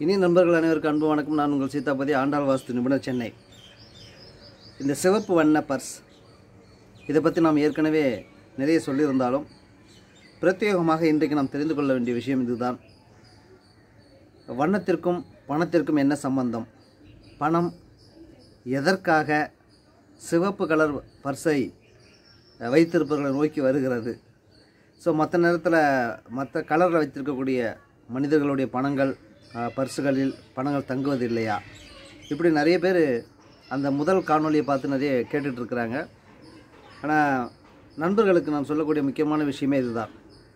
இனி நண்பர்கள் அனைவருக்கும் அன்பு வணக்கம் நான் உங்கள் சீதாபதி ஆண்டாள் வாஸ்து நிபுணர் சென்னை இந்த சிவப்பு வண்ண பர்ஸ் இதை பற்றி நாம் ஏற்கனவே நிறைய சொல்லியிருந்தாலும் பிரத்யேகமாக இன்றைக்கு நாம் தெரிந்து கொள்ள வேண்டிய விஷயம் இதுதான் வண்ணத்திற்கும் பணத்திற்கும் என்ன சம்பந்தம் பணம் எதற்காக சிவப்பு கலர் பர்ஸை வைத்திருப்பவர்களை நோக்கி வருகிறது ஸோ மற்ற நேரத்தில் மற்ற கலரில் வைத்திருக்கக்கூடிய மனிதர்களுடைய பணங்கள் அஹ், பர்சுகளில் பணங்கள் தங்குவது இல்லையா இப்படி நிறைய பேர் அந்த முதல் காணொளியை பார்த்து நிறைய கேட்டுட்ருக்குறாங்க ஆனால் நண்பர்களுக்கு நான் சொல்லக்கூடிய முக்கியமான விஷயமே இதுதான்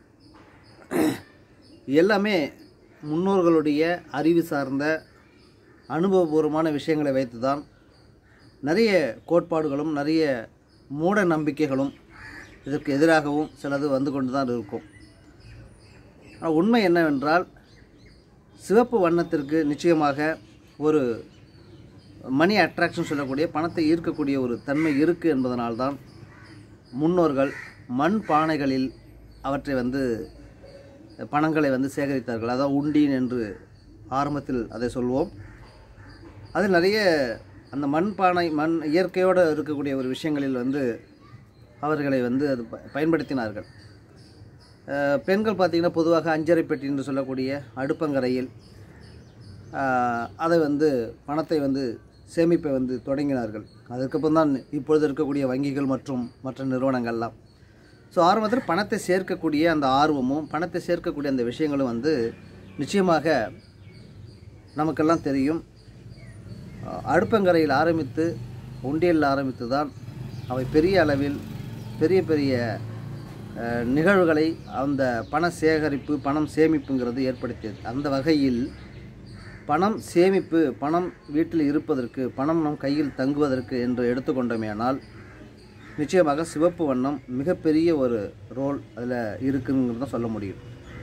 எல்லாமே முன்னோர்களுடைய அறிவு சார்ந்த அனுபவபூர்வமான விஷயங்களை வைத்து தான் நிறைய கோட்பாடுகளும் நிறைய மூட நம்பிக்கைகளும் இதற்கு எதிராகவும் சிலது வந்து கொண்டு தான் இருக்கும் ஆனால் உண்மை என்னவென்றால் சிவப்பு வண்ணத்திற்கு நிச்சயமாக ஒரு மணி அட்ராக்ஷன் சொல்லக்கூடிய பணத்தை ஈர்க்கக்கூடிய ஒரு தன்மை இருக்குது என்பதனால்தான் முன்னோர்கள் மண் பானைகளில் அவற்றை வந்து பணங்களை வந்து சேகரித்தார்கள் அதாவது உண்டீன் என்று ஆரம்பத்தில் அதை சொல்வோம் அதில் நிறைய அந்த மண் பானை மண் இயற்கையோடு இருக்கக்கூடிய ஒரு விஷயங்களில் வந்து அவர்களை வந்து அது ப- பயன்படுத்தினார்கள் அஹ் பெண்கள் பார்த்திங்கன்னா பொதுவாக அஞ்சரை பெட்டி என்று சொல்லக்கூடிய அடுப்பங்கரையில் அஹ், அதை வந்து பணத்தை வந்து சேமிப்பை வந்து தொடங்கினார்கள் அதுக்கப்புறம் தான் இப்பொழுது இருக்கக்கூடிய வங்கிகள் மற்றும் மற்ற நிறுவனங்கள்லாம் ஸோ ஆரம்பத்தில் பணத்தை சேர்க்கக்கூடிய அந்த ஆர்வமும் பணத்தை சேர்க்கக்கூடிய அந்த விஷயங்களும் வந்து நிச்சயமாக நமக்கெல்லாம் தெரியும் அஹ், அடுப்பங்கரையில் ஆரம்பித்து உண்டியலில் ஆரம்பித்து தான் அவை பெரிய அளவில் பெரிய பெரிய அஹ், நிகழ்வுகளை அந்த பண சேகரிப்பு பணம் சேமிப்புங்கிறது ஏற்படுத்தியது அந்த வகையில் பணம் சேமிப்பு பணம் வீட்டில் இருப்பதற்கு பணம் நம் கையில் தங்குவதற்கு என்று எடுத்துக்கொண்டோமேயானால் நிச்சயமாக சிவப்பு வண்ணம் மிகப்பெரிய ஒரு ரோல் அதில் இருக்குங்கிறது தான் சொல்ல முடியும்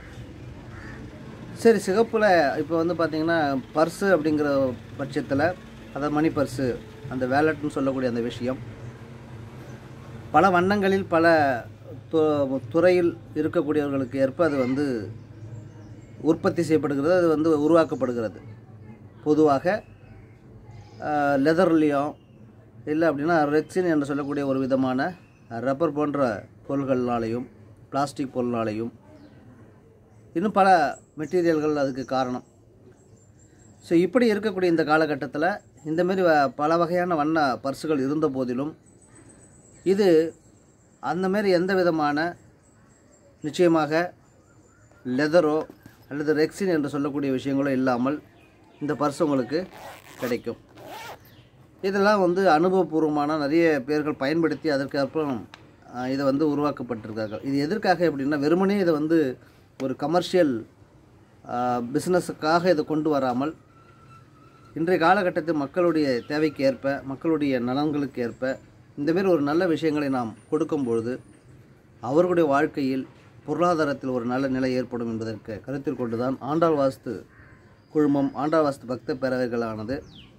சரி சிகப்பில் இப்போ வந்து பார்த்தீங்கன்னா பர்ஸு அப்படிங்கிற பட்சத்தில் அதாவது மணி பர்ஸு அந்த வேலட்னு சொல்லக்கூடிய அந்த விஷயம் பல வண்ணங்களில் பல து- துறையில் இருக்கக்கூடியவர்களுக்கு ஏற்ப அது வந்து உற்பத்தி செய்யப்படுகிறது அது வந்து உருவாக்கப்படுகிறது பொதுவாக லெதர்லேயும் இல்லை அப்படின்னா ரெக்சின் என்று சொல்லக்கூடிய ஒரு விதமான ரப்பர் போன்ற பொருள்களாலேயும் பிளாஸ்டிக் பொருளாலேயும் இன்னும் பல மெட்டீரியல்கள் அதுக்கு காரணம் ஸோ இப்படி இருக்கக்கூடிய இந்த காலகட்டத்தில் இந்தமாரி வ- பல வகையான வண்ண பர்சுகள் இருந்த போதிலும் இது அந்த மாதிரி எந்த விதமான நிச்சயமாக லெதரோ அல்லது ரெக்ஸின் என்று சொல்லக்கூடிய விஷயங்களோ இல்லாமல் இந்த பர்ஸ் உங்களுக்கு கிடைக்கும் இதெல்லாம் வந்து அனுபவபூர்வமான நிறைய பேர்கள் பயன்படுத்தி அதற்கு அப்புறம் ஆஹ், இதை வந்து உருவாக்கப்பட்டிருக்கார்கள் இது எதற்காக அப்படின்னா வெறுமனே இதை வந்து ஒரு கமர்ஷியல் பிஸ்னஸுக்காக இதை கொண்டு வராமல் இன்றைய காலகட்டத்தில் மக்களுடைய தேவைக்கு ஏற்ப மக்களுடைய நலன்களுக்கு ஏற்ப இந்தமாரி ஒரு நல்ல விஷயங்களை நாம் கொடுக்கும் பொழுது அவர்களுடைய வாழ்க்கையில் பொருளாதாரத்தில் ஒரு நல்ல நிலை ஏற்படும் என்பதற்கு கருத்தில் கொண்டுதான் ஆண்டாள் வாஸ்து குழுமம் ஆண்டாள் வாஸ்து பக்த பேரவைகளானது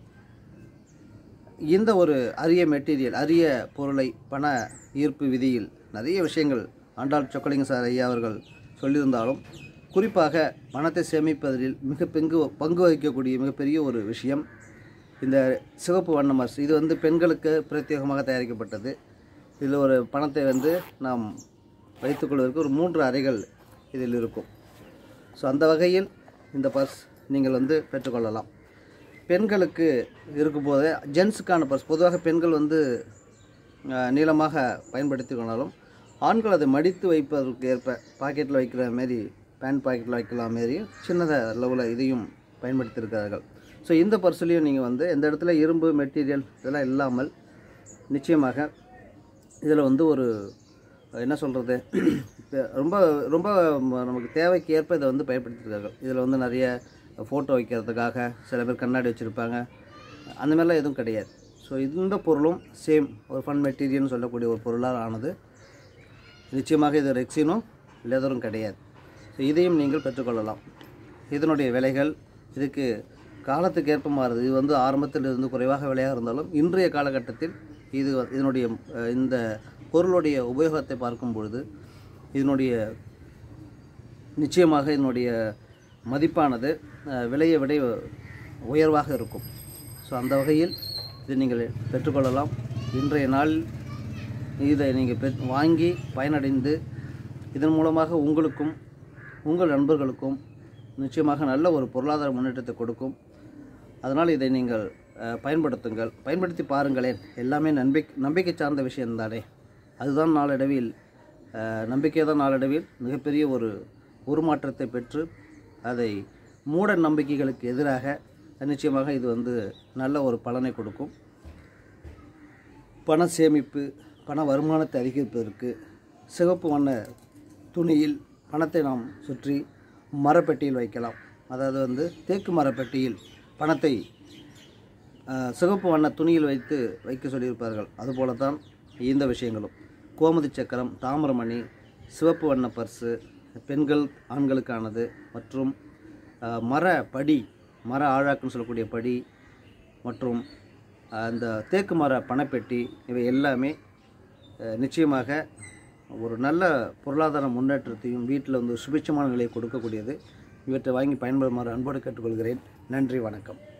இந்த ஒரு அரிய மெட்டீரியல் அரிய பொருளை பண ஈர்ப்பு விதியில் நிறைய விஷயங்கள் ஆண்டாள் சொக்கலிங்க சார் ஐயா அவர்கள் சொல்லியிருந்தாலும் குறிப்பாக பணத்தை சேமிப்பதில் மிக பங்கு பங்கு வகிக்கக்கூடிய மிகப்பெரிய ஒரு விஷயம் இந்த சிவப்பு வண்ண மர்ஸ் இது வந்து பெண்களுக்கு பிரத்யேகமாக தயாரிக்கப்பட்டது இதில் ஒரு பணத்தை வந்து நாம் வைத்துக்கொள்வதற்கு ஒரு மூன்று அறைகள் இதில் இருக்கும் ஸோ அந்த வகையில் இந்த பர்ஸ் நீங்கள் வந்து பெற்றுக்கொள்ளலாம் பெண்களுக்கு இருக்கும்போது ஜென்ஸுக்கான பர்ஸ் பொதுவாக பெண்கள் வந்து அஹ், நீளமாக பயன்படுத்தி கொண்டாலும் ஆண்கள் அதை மடித்து வைப்பதற்கு ஏற்ப பாக்கெட்டில் வைக்கிற மாரி பேண்ட் பாக்கெட்டில் வைக்கலாம் மாரி சின்னதாக அளவில் இதையும் பயன்படுத்தியிருக்கிறார்கள் ஸோ இந்த பர்ஸ்லேயும் நீங்கள் வந்து எந்த இடத்துல இரும்பு மெட்டீரியல் இதெல்லாம் இல்லாமல் நிச்சயமாக இதில் வந்து ஒரு என்ன சொல்கிறது ரொம்ப ரொம்ப ம- நமக்கு தேவைக்கு ஏற்ப இதை வந்து பயன்படுத்தியிருக்கார்கள் இதில் வந்து நிறைய ஃபோட்டோ வைக்கிறதுக்காக சில பேர் கண்ணாடி வச்சுருப்பாங்க அந்த மாதிரிலாம் எதுவும் கிடையாது ஸோ இந்த பொருளும் சேம் ஒரு ஃபன் மெட்டீரியல்னு சொல்லக்கூடிய ஒரு பொருளால் ஆனது நிச்சயமாக இது ரெக்ஸினும் லெதரும் கிடையாது ஸோ இதையும் நீங்கள் பெற்றுக்கொள்ளலாம் இதனுடைய விலைகள் இதுக்கு காலத்துக்கு ஏற்ப மாறுது இது வந்து ஆரம்பத்தில் இருந்து குறைவாக விலையாக இருந்தாலும் இன்றைய காலகட்டத்தில் இது வ- இதனுடைய அஹ், இந்த பொருளுடைய உபயோகத்தை பார்க்கும் பொழுது இதனுடைய நிச்சயமாக இதனுடைய மதிப்பானது அஹ், விலையை விட உயர்வாக இருக்கும் ஸோ அந்த வகையில் இதை நீங்கள் பெற்றுக்கொள்ளலாம் இன்றைய நாளில் இதை நீங்கள் பெற் வாங்கி பயனடைந்து இதன் மூலமாக உங்களுக்கும் உங்கள் நண்பர்களுக்கும் நிச்சயமாக நல்ல ஒரு பொருளாதார முன்னேற்றத்தை கொடுக்கும் அதனால் இதை நீங்கள் அஹ், பயன்படுத்துங்கள் பயன்படுத்தி பாருங்களேன் எல்லாமே நம்பிக்கை நம்பிக்கை சார்ந்த விஷயம்தானே அதுதான் நாளடைவில் அஹ், நம்பிக்கை தான் நாளடைவில் மிகப்பெரிய ஒரு உருமாற்றத்தை பெற்று அதை மூட நம்பிக்கைகளுக்கு எதிராக நிச்சயமாக இது வந்து நல்ல ஒரு பலனை கொடுக்கும் பண சேமிப்பு பண வருமானத்தை அதிகரிப்பதற்கு சிவப்பு வண்ண துணியில் பணத்தை நாம் சுற்றி மரப்பெட்டியில் வைக்கலாம் அதாவது வந்து தேக்கு மரப்பெட்டியில் பணத்தை அஹ், சிவப்பு வண்ண துணியில் வைத்து வைக்க சொல்லியிருப்பார்கள் அதுபோல தான் இந்த விஷயங்களும் கோமதி சக்கரம் தாமிரமணி சிவப்பு வண்ண பர்ஸு பெண்கள் ஆண்களுக்கானது மற்றும் அஹ், மர படி மர ஆழாக்குன்னு சொல்லக்கூடிய படி மற்றும் அந்த தேக்கு மர பணப்பெட்டி இவை எல்லாமே அஹ், நிச்சயமாக ஒரு நல்ல பொருளாதார முன்னேற்றத்தையும் வீட்டில் வந்து சுபிட்சமான நிலையை கொடுக்கக்கூடியது இவற்றை வாங்கி பயன்படுமாறு அன்போடு கேட்டுக்கொள்கிறேன் நன்றி வணக்கம்